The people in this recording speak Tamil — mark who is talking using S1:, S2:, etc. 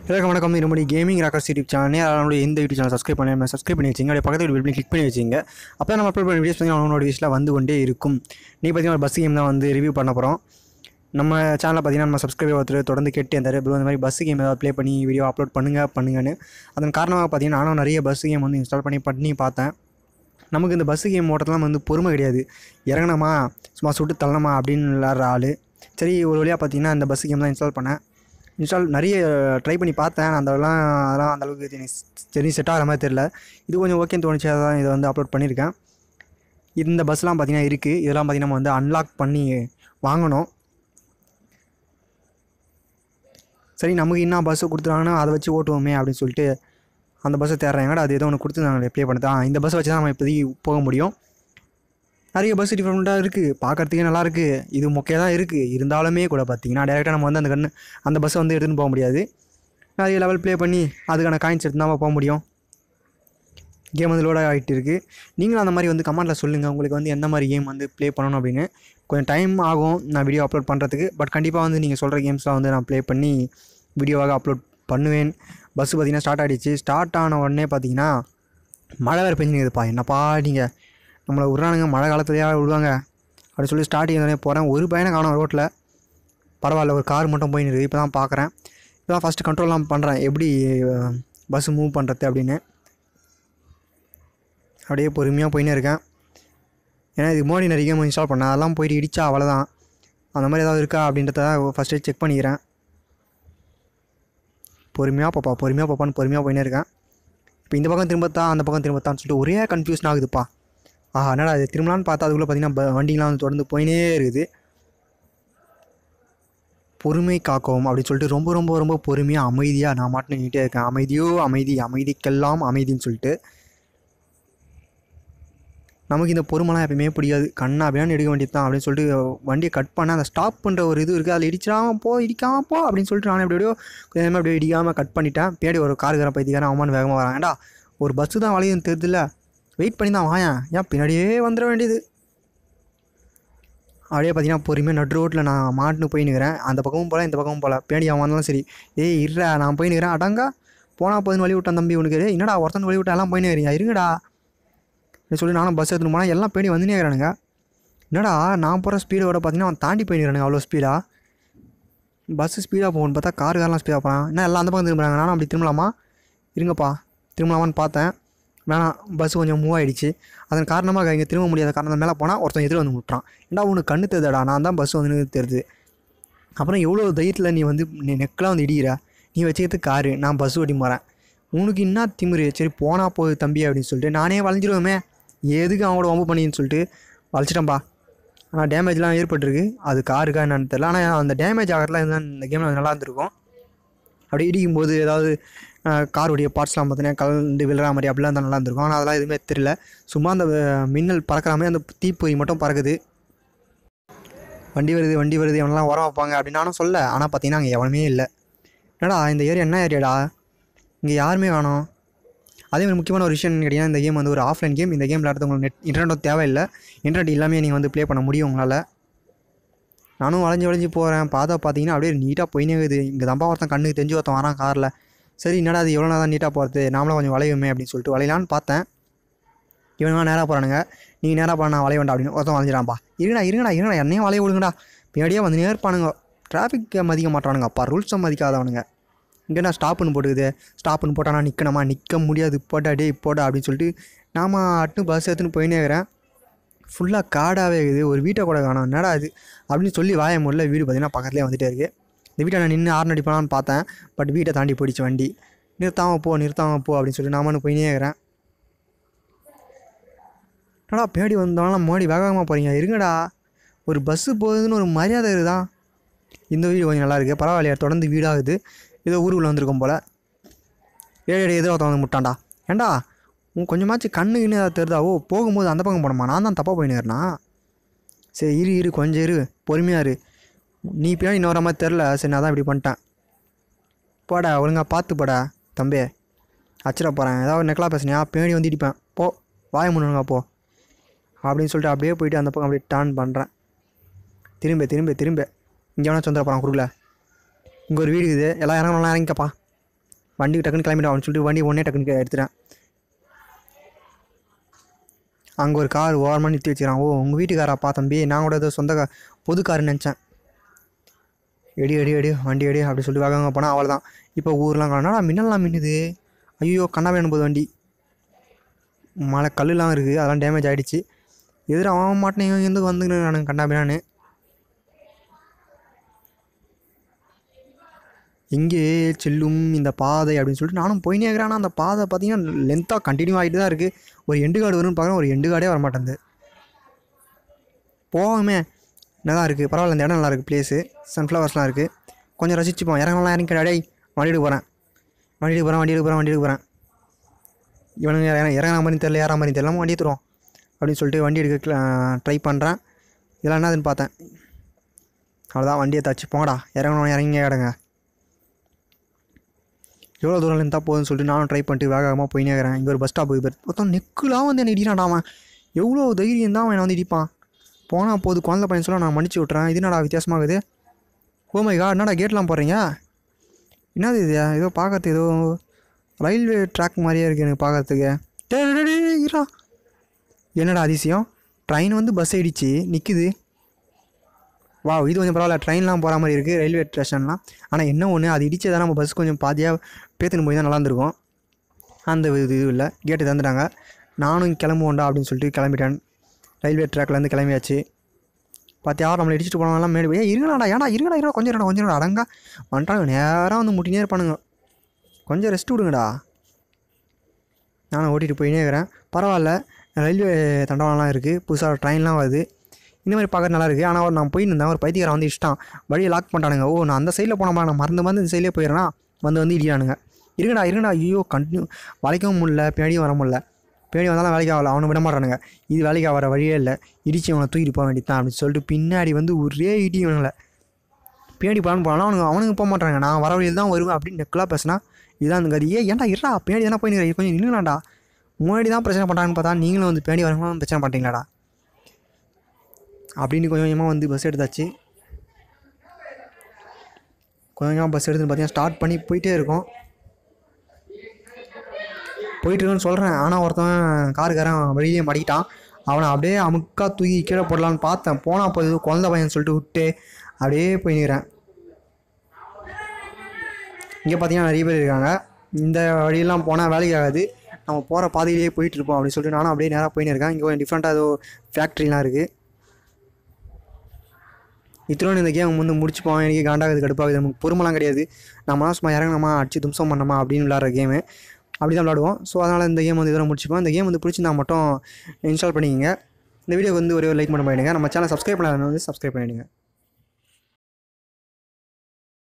S1: எல்லாருக்கும் வணக்கம் இது நம்முடைய கேமிங் ராக்கர்ஸ் யூடியூப் சேனல் அதனுடைய இந்த யூடியூப் சேனல் சப்ஸ்கிரைப் பண்ணி சப்ஸ்கிரைப் பண்ணி வச்சிங்க அப்படியே பக்கத்தில் பில் பண்ணி கிளிக் பண்ணி வச்சிங்க அப்போ நம்ம அப்லோட் பண்ண வீடியோஸ் பார்த்தீங்கன்னா அவனோட வீஸில் வந்து கொண்டே இருக்கும் நீ பார்த்தீங்கன்னா பஸ் கேம் தான் வந்து ரிவ்யூ பண்ண போகிறோம் நம்ம சேனலில் பார்த்தீங்கன்னா நம்ம சப்ஸ்கிரைபர் ஒருத்தர் தொடர்ந்து கேட்டு இருந்தார் ப்ரோ இந்த மாதிரி பஸ் கேம் ஏதாவது ப்ளே பண்ணி வீடியோ அப்லோட் பண்ணுங்க பண்ணுங்கன்னு அதன் காரணமாக பார்த்தீங்கன்னா நானும் நிறைய பஸ் கேம் வந்து இன்ஸ்டால் பண்ணி பண்ணி பார்த்தேன் நமக்கு இந்த பஸ் கேம் ஓட்டத்தெல்லாம் வந்து பொறுமை கிடையாது இறங்கணுமா சும்மா சுட்டு தள்ளணுமா அப்படின்னு விளாட்ற ஆள் சரி ஒரு வழியாக பார்த்தீங்கன்னா இந்த பஸ் கேம் தான் இன்ஸ்டால் பண்ணேன் இன்ஸ்டால் நிறைய ட்ரை பண்ணி பார்த்தேன் நான் அதெல்லாம் அதெல்லாம் அந்த அளவுக்கு எனக்கு சரி செட் ஆகிற மாதிரி தெரில இது கொஞ்சம் ஓகேன்னு தோணுச்சு அதான் இதை வந்து அப்லோட் பண்ணியிருக்கேன் இந்த பஸ்லாம் பார்த்தீங்கன்னா இருக்குது இதெல்லாம் பார்த்தீங்கன்னா நம்ம வந்து அன்லாக் பண்ணி வாங்கணும் சரி நமக்கு என்ன பஸ்ஸு கொடுத்துருவாங்கன்னா அதை வச்சு ஓட்டுவோமே அப்படின்னு சொல்லிட்டு அந்த பஸ்ஸை தேடுறேன் எங்கடா அது ஏதோ ஒன்று கொடுத்துருந்தாங்க ப்ளே பண்ணது ஆ இந்த பஸ்ஸை வச்சு தான் நம்ம இப்போதைக்கு போக முடியும் நிறைய பஸ் டிஃப்ரெண்ட்டாக இருக்குது பார்க்கறதுக்கே நல்லா இருக்குது இது மொக்கையாக தான் இருக்குது இருந்தாலுமே கூட பார்த்தீங்கன்னா டேரெக்டாக நம்ம வந்து அந்த கண்ணு அந்த பஸ்ஸை வந்து எடுத்துன்னு போக முடியாது நிறைய லெவல் ப்ளே பண்ணி அதுக்கான காயின்ஸ் எடுத்து தான் போக முடியும் கேம் வந்து லோட் ஆகிட்டு இருக்குது நீங்களும் அந்த மாதிரி வந்து கமெண்ட்டில் சொல்லுங்கள் உங்களுக்கு வந்து எந்த மாதிரி கேம் வந்து ப்ளே பண்ணணும் அப்படின்னு கொஞ்சம் டைம் ஆகும் நான் வீடியோ அப்லோட் பண்ணுறதுக்கு பட் கண்டிப்பாக வந்து நீங்கள் சொல்கிற கேம்ஸ்லாம் வந்து நான் ப்ளே பண்ணி வீடியோவாக அப்லோட் பண்ணுவேன் பஸ்ஸு பார்த்தீங்கன்னா ஸ்டார்ட் ஆகிடுச்சு ஸ்டார்ட் ஆன உடனே பார்த்தீங்கன்னா மழை வேறு பெஞ்சுக்குதுப்பா என்னப்பா நீங்கள் நம்மளை விட்றானுங்க மழை காலத்துலையா விடுவாங்க அப்படி சொல்லி ஸ்டார்டிங் உடனே போகிறேன் ஒரு பையனை காணும் ரோட்டில் பரவாயில்ல ஒரு கார் மட்டும் போயின்னு இருக்குது இப்போ தான் பார்க்குறேன் இப்போ தான் ஃபஸ்ட்டு கண்ட்ரோல்லாம் பண்ணுறேன் எப்படி பஸ்ஸு மூவ் பண்ணுறது அப்படின்னு அப்படியே பொறுமையாக போயின்னே இருக்கேன் ஏன்னா இது மோடி நிறைய கேம் இன்ஸ்டால் பண்ணேன் அதெல்லாம் போயிட்டு இடிச்சா அவ்வளோதான் அந்த மாதிரி ஏதாவது இருக்கா அப்படின்றத ஃபஸ்ட்டு செக் பண்ணிக்கிறேன் பொறுமையாக பாப்பா பொறுமையாக பாப்பான்னு பொறுமையாக போயினே இருக்கேன் இப்போ இந்த பக்கம் திரும்பத்தா அந்த பக்கம் திரும்பத்தான்னு சொல்லிட்டு ஒரே கன்ஃபியூஷன் ஆகுதுப்பா ஆஹா என்னடா இது திரும்பலான்னு பார்த்தா அதுக்குள்ளே பார்த்தீங்கன்னா ப- வண்டிங்கலாம் வந்து தொடர்ந்து போயினே இருக்குது பொறுமை காக்கவும் அப்படின்னு சொல்லிட்டு ரொம்ப ரொம்ப ரொம்ப பொறுமையாக அமைதியாக நான் மாட்டினு நீட்டே இருக்கேன் அமைதியோ அமைதி அமைதிக்கெல்லாம் அமைதின்னு சொல்லிட்டு நமக்கு இந்த பொறுமைலாம் எப்பயுமே பிடிக்காது கண்ணா அப்படின்னு எடுக்க வேண்டியது தான் அப்படின்னு சொல்லிட்டு வண்டியை கட் பண்ண அந்த ஸ்டாப் பண்ணுற ஒரு இது இருக்குது அதில் இடிச்சிடாம போ இடிக்காம போ அப்படின்னு சொல்லிட்டு நான் எப்படியோ கொஞ்சமாக அப்படியே இடிக்காமல் கட் பண்ணிட்டேன் பின்னாடி ஒரு காருக்காரன் பைத்தியக்காரன் அவமான வேகமாக வரான் ஏண்டா ஒரு பஸ்ஸு தான் வளையுதுன்னு தெரியுதுல்ல வெயிட் பண்ணி தான் வாயேன் ஏன் பின்னாடியே வந்துட வேண்டியது அப்படியே பார்த்தீங்கன்னா பொறுமையாக நடு ரோட்டில் நான் மாட்டுன்னு போயின்னுக்கிறேன் அந்த பக்கமும் போகல இந்த பக்கமும் போகல பின்னாடி அவன் வந்தாலும் சரி ஏய் இருடா நான் போயின்னுக்கிறேன் அடங்கா போனால் போதுன்னு வழி விட்டான் தம்பி உனக்கு "ஏய், என்னடா ஒருத்தன் வழி விட்டா எல்லாம் போயின்னு வரீங்க இருங்கடா அப்படின்னு சொல்லி நானும் பஸ் எடுத்துன்னு போனால் எல்லாம் பின்னாடி வந்துனே இருக்கிறானுங்க என்னடா நான் போகிற ஸ்பீடோட பார்த்தீங்கன்னா அவன் தாண்டி போயின்னுறானுங்க அவ்வளோ ஸ்பீடாக பஸ்ஸு ஸ்பீடாக போகணும்னு பார்த்தா கார் காரெலாம் ஸ்பீடாக போகிறான் என்ன எல்லாம் அந்த பக்கம் திரும்புறாங்க நானும் அப்படி திரும்பலாமா இருங்கப்பா திரும்பலாமான்னு பார்த்தேன் வேணாம் பஸ் கொஞ்சம் மூவ் ஆகிடுச்சு அதன் காரணமாக இங்கே திரும்ப முடியாத காரணம் மேலே போனால் ஒருத்தன் எதிர வந்து முட்டுறான் ஏன்டா உனக்கு கண்ணு தெரியுதாடா நான் தான் பஸ் வந்து தெரியுது அப்புறம் எவ்வளோ தைரியத்தில் நீ வந்து நீ நெக்கெலாம் வந்து இடிக்கிற நீ வச்சுக்கிறது காரு நான் பஸ் ஓட்டி போகிறேன் உனக்கு என்ன திமிரு சரி போனா போகுது தம்பி அப்படின்னு சொல்லிட்டு நானே வளைஞ்சிருவேமே எதுக்கு அவனோட வம்பு பண்ணின்னு சொல்லிட்டு வளைச்சிட்டேன்ப்பா ஆனால் டேமேஜ்லாம் ஏற்பட்டிருக்கு அது காருக்கா என்னன்னு தெரியல ஆனால் அந்த டேமேஜ் ஆகிறதுலாம் இருந்தால் இந்த கேமில் நல்லா இருந்திருக்கும் அப்படி இடிக்கும்போது ஏதாவது அஹ், காருடைய பார்ட்ஸ்லாம் பார்த்தீங்கன்னா கலந்து விழுற மாதிரி அப்படிலாம் இருந்தால் நல்லா இருந்திருக்கும் ஆனால் அதெல்லாம் எதுவுமே தெரியல சும்மா அந்த அஹ், மின்னல் பறக்கிற மாதிரி அந்த தீப்பொறி மட்டும் பறக்குது வண்டி வருது வண்டி வருது எவனெல்லாம் உரம் வைப்பாங்க அப்படின்னு நானும் சொல்ல ஆனால் பார்த்தீங்கன்னா அங்கே எவனுமே இல்லை என்னடா இந்த ஏரியா என்ன ஏரியாடா இங்கே யாருமே காணோம் அதே மாதிரி முக்கியமான ஒரு விஷயம் கேட்டிங்கன்னா இந்த கேம் வந்து ஒரு ஆஃப்லைன் கேம் இந்த கேம் விளையாடுறது உங்களுக்கு நெட் இன்டர்நெட் தேவையில்லை இன்டர்நெட் இல்லாமல் நீங்கள் வந்து ப்ளே பண்ண முடியும் உங்களால் நானும் வளைஞ்சு வளைஞ்சு போகிறேன் பார்த்தா பார்த்தீங்கன்னா அப்படியே நீட்டாக போயினே இருக்குது இங்கே தம்பா ஒருத்தன் கண்ணுக்கு தெரிஞ்சு ஒருத்தன் வரான் காரில் சரி என்னடா அது எவ்வளோ தான் நீட்டாக போகிறது நாமளும் கொஞ்சம் வளையுமே அப்படின்னு சொல்லிட்டு வளையலான்னு பார்த்தேன் இவனுங்க நேராக போகிறானுங்க நீங்கள் நேராக போன நான் வளைய வேண்டாம் அப்படின்னு ஒருத்தன் வளைஞ்சிடான்பா இருங்கடா இருங்கடா இருங்கடா என்னையும் வளைய விடுங்கடா பின்னாடியே வந்து நேர்ப்பானுங்க டிராஃபிக்கை மதிக்க மாட்டானுங்க அப்பா ரூல்ஸை மதிக்காதவனுங்க இங்கே நான் ஸ்டாப்புன்னு போட்டுக்குது ஸ்டாப்புன்னு போட்டால் நான் நிற்கணுமா நிற்க முடியாது போட்டா டேய் போடா அப்படின்னு சொல்லிட்டு நாம அட்டு பஸ் எடுத்துன்னு போயினே இருக்கிறேன் ஃபுல்லாக காடாகவே இருக்குது ஒரு வீட்டை கூட காணோம் என்னடா இது அப்படின்னு சொல்லி வாய முடியல வீடு பார்த்தீங்கன்னா பக்கத்துலேயே வந்துட்டே இருக்குது இந்த வீட்டை நான் நின்று ஆறு அடிப்பலான்னு பார்த்தேன் பட் வீட்டை தாண்டி போயிடுச்சு வண்டி நிறுத்தாம போ நிறுத்தாம போ அப்படின்னு சொல்லி நாம போயினே இருக்கிறேன் என்னடா பேடி வந்தாலும் மோடி வேகமாக போகிறீங்க இருங்கடா ஒரு பஸ்ஸு போகுதுன்னு ஒரு மரியாதை இருக்குதா இந்த வீடு கொஞ்சம் நல்லா இருக்குது பரவாயில்லையா தொடர்ந்து வீடாகுது ஏதோ ஊருக்குள்ளே வந்திருக்கோம் போல் ஏழு ஏழு எதிர ஒருத்தன் வந்து முட்டான்டா ஏன்டா உன் கொஞ்சமாச்சும் கண்ணுக்குன்னு ஏதாவது தெரிதா ஓ போகும்போது அந்த பக்கம் போனோமா நான் தான் தப்பாக போயினுறேனா சரி இரு இரு கொஞ்சம் இரு பொறுமையாக இரு நீ பின்னாடி இன்னொரு மாதிரி தெரில சரி நான் தான் இப்படி பண்ணிட்டேன் போடா ஒழுங்கா பார்த்து போடா தம்பி அச்சிட போகிறேன் ஏதாவது நெக்கலா பேசுனியா பின்னாடி வந்து இடிப்பேன் போ வாய முன்னுங்க போ அப்படின்னு சொல்லிட்டு அப்படியே போயிட்டு அந்த பக்கம் அப்படியே டர்ன் பண்ணுறேன் திரும்ப திரும்ப திரும்ப இங்கே வேணா சொந்த போகிறான் குறுக்கல இங்கே ஒரு வீடு இருக்குது எல்லாம் இறங்கலாம் இறங்கிக்கப்பா வண்டி டக்குன்னு கிளம்பிடும் அப்படின்னு சொல்லிட்டு வண்டி ஒன்றே டக்குன்னு எடுத்துட்டேன் அங்கே ஒரு கார் ஓரமாக நிறுத்தி வச்சுக்கிறான் ஓ உங்கள் வீட்டுக்காராப்பா தம்பி நான் கூட ஏதோ சொந்த கா பொது காருன்னு நினச்சேன் எடி எடி எடி வண்டி எடி அப்படி சொல்லி வேகமாக போனால் அவள் தான் இப்போ ஊர்லாம் காணா மின்னல்லாம் மின்னுது ஐயோ கண்ணா வேணும் போது வண்டி மழை கல்லுலாம் இருக்குது அதெல்லாம் டேமேஜ் ஆகிடுச்சு எதிர அவன் மாட்டேன் இவன் எந்த வந்துன்னு நான் கண்டாபினான்னு எங்கே செல்லும் இந்த பாதை அப்படின்னு சொல்லிட்டு நானும் போயினே இருக்கிறேன் ஆனால் அந்த பாதை பார்த்தீங்கன்னா லென்த்தாக கண்டினியூ ஆகிட்டு தான் இருக்குது ஒரு எண்டு கார்டு வரும்னு பார்க்குறேன் ஒரு எண்டு கார்டே வரமாட்டேங்குது போவோமே நல்லா இருக்குது பரவாயில்ல இந்த இடம் நல்லா இருக்குது பிளேஸு சன்ஃப்ளவர்ஸ்லாம் இருக்குது கொஞ்சம் ரசிச்சுப்போம் இறங்கலாம் இறங்கி டேய் வண்டி எடுக்க போகிறேன் வண்டி எடுக்க போகிறேன் வண்டி எடுக்க போகிறேன் வண்டி எடுக்க போகிறேன் இவனுங்க இறங்க இறங்கின மாதிரி தெரியல ஏற மாதிரி தெரியல வண்டி எடுத்துருவோம் அப்படின்னு சொல்லிட்டு வண்டி எடுக்க ட்ரை பண்ணுறேன் இதெல்லாம் என்னதுன்னு பார்த்தேன் அவ்வளோதான் வண்டியை தச்சு போங்கடா இறங்கணும் இறங்கி இடங்க எவ்வளோ தூரம் இருந்தால் போகுதுன்னு சொல்லிட்டு நானும் ட்ரை பண்ணிட்டு வேக வேகமாக போயினே இருக்கிறேன் இங்கே ஒரு பஸ் ஸ்டாப் இது மொத்தம் நெக்குலாம் வந்து என்னை இடிக்கிறான்டா அவன் எவ்வளோ தைரியம் தான் அவன் என்னை வந்து இடிப்பான் போனால் போது குழந்தை பையன் சொல்ல நான் மன்னிச்சு விட்றேன் இது என்னடா வித்தியாசமாகுது ஓ மை காட் என்னடா கேட்லாம் போடுறீங்க என்னது இது ஏதோ பார்க்கறதுக்கு ஏதோ ரயில்வே ட்ராக் மாதிரியே இருக்குது எனக்கு பார்க்கறதுக்கு டேய் டேய், டேய், டேய், இருடா என்னடா அதிசயம் ட்ரெயின் வந்து பஸ் இடிச்சு நிற்குது வா இது கொஞ்சம் பரவாயில்ல ட்ரெயின்லாம் போகிற மாதிரி இருக்குது ரயில்வே ஸ்டேஷன்லாம் ஆனால் என்ன ஒன்று அது இடிச்சதான் நம்ம பஸ் கொஞ்சம் பாதியாக பேத்துன்னு போய் தான் நல்லா இருந்திருக்கும் அந்த இது இது இல்லை கேட்டு தந்துட்டாங்க நானும் கிளம்புவோண்டா அப்படின்னு சொல்லிட்டு கிளம்பிட்டேன் ரயில்வே ட்ராக்லேருந்து கிளம்பியாச்சு பார்த்தியா நம்மளை இடிச்சிட்டு போனவங்கலாம் மேடு போய் இருங்கடா ஏன்டா இருங்கடா இருடா கொஞ்சம் இருடா கொஞ்சம் இருடா அடங்கா வந்துட்டாங்க நேராக வந்து முட்டினே இருப்பானுங்க கொஞ்சம் ரெஸ்ட் விடுங்கடா நானும் ஓட்டிகிட்டு போயினே இருக்கிறேன் பரவாயில்ல ரயில்வே தண்டவாளம்லாம் இருக்குது புதுசாக ட்ரெயின்லாம் வருது இந்த மாதிரி பார்க்க நல்லா இருக்குது ஆனால் நான் போயின்னு இருந்தேன் ஒரு பைத்தியக்காரன் வந்து இஷ்டம் வழியை லாக் பண்ணிட்டானுங்க ஓ நான் அந்த சைடில் போனோமா நான் மறந்து மறந்து இந்த சைட்லேயே போயிடுறேனா வந்து வந்து இடிக்கிறானுங்க இருங்கடா இருங்கடா ஐயோ கண்டினியூ வளைக்கவும் முடியல பின்னாடியும் வர முடியல பின்னாடி வந்தாலும் வேலைக்கு ஆகல அவனை விட மாட்டானுங்க இது வேலைக்கு ஆகிற வழியே இல்லை இடிச்சு அவனை தூக்கிட்டு போக வேண்டியதான் அப்படின்னு சொல்லிட்டு பின்னாடி வந்து ஒரே இடி இவனுங்களை பின்னாடி போகலான்னு போனாலும் அவனுங்க அவனுங்க போக மாட்டாங்க நான் வர வழியில் தான் வருவேன் அப்படின்னு நெக்கலாக பேசினா இதுதான் அந்த கதி ஏ ஏன்டா இருடா பின்னாடி தானே போய் நிற்கிறேன் கொஞ்சம் நின்றுலாம்டா முன்னாடி தான் பிரச்சனை பண்ணுறாங்கன்னு பார்த்தா நீங்களும் வந்து பின்னாடி வரவங்களும் பிரச்சனை பண்ணுறீங்களாடா அப்படின்னு கொஞ்சம் கொஞ்சமாக வந்து பஸ் எடுத்தாச்சு கொஞ்சம் கொஞ்சமாக பஸ் எடுத்துன்னு பார்த்தீங்கன்னா ஸ்டார்ட் பண்ணி போயிட்டே இருக்கோம் போயிட்டு இருக்கேன்னு சொல்கிறேன் ஆனால் ஒருத்தன் காருக்காரன் வெளியே மடிக்கிட்டான் அவனை அப்படியே அமுக்கா தூக்கி கீழே போடலான்னு பார்த்தேன் போனால் போது குழந்த பையன் சொல்லிட்டு விட்டு அப்படியே போய் நிற்கிறேன் இங்கே பார்த்தீங்கன்னா நிறைய பேர் இருக்காங்க இந்த வழியெல்லாம் போனால் வேலைக்கு ஆகாது நம்ம போகிற பாதையிலேயே போயிட்டு இருப்போம் அப்படின்னு சொல்லிட்டு நானும் அப்படியே நேராக போயின்னு இருக்கேன் இங்கே கொஞ்சம் டிஃப்ரெண்ட்டாக ஏதோ ஃபேக்ட்ரிலாம் இருக்குது இத்தனோடு இந்த கேம் வந்து முடிச்சுப்போம் எனக்கு காண்டாகுது கடுப்பாகுது நமக்கு பொறுமெல்லாம் கிடையாது நம்மளாம் சும்மா இறங்கினோமா அடிச்சு தும்சம் பண்ணோமா அப்படின்னு விளாட்ற கேமு அப்படி தான் விளாடுவோம் ஸோ அதனால் இந்த கேம் வந்து இதோட முடிச்சுப்போம் இந்த கேம் வந்து பிடிச்சிருந்தா மட்டும் இன்ஸ்டால் பண்ணிக்கங்க இந்த வீடியோக்கு வந்து ஒரே ஒரு லைக் பண்ண பண்ணிடுங்க நம்ம சேனல் சப்ஸ்கிரைப் பண்ணாதவங்க வந்து சப்ஸ்கிரைப் பண்ணிடுங்க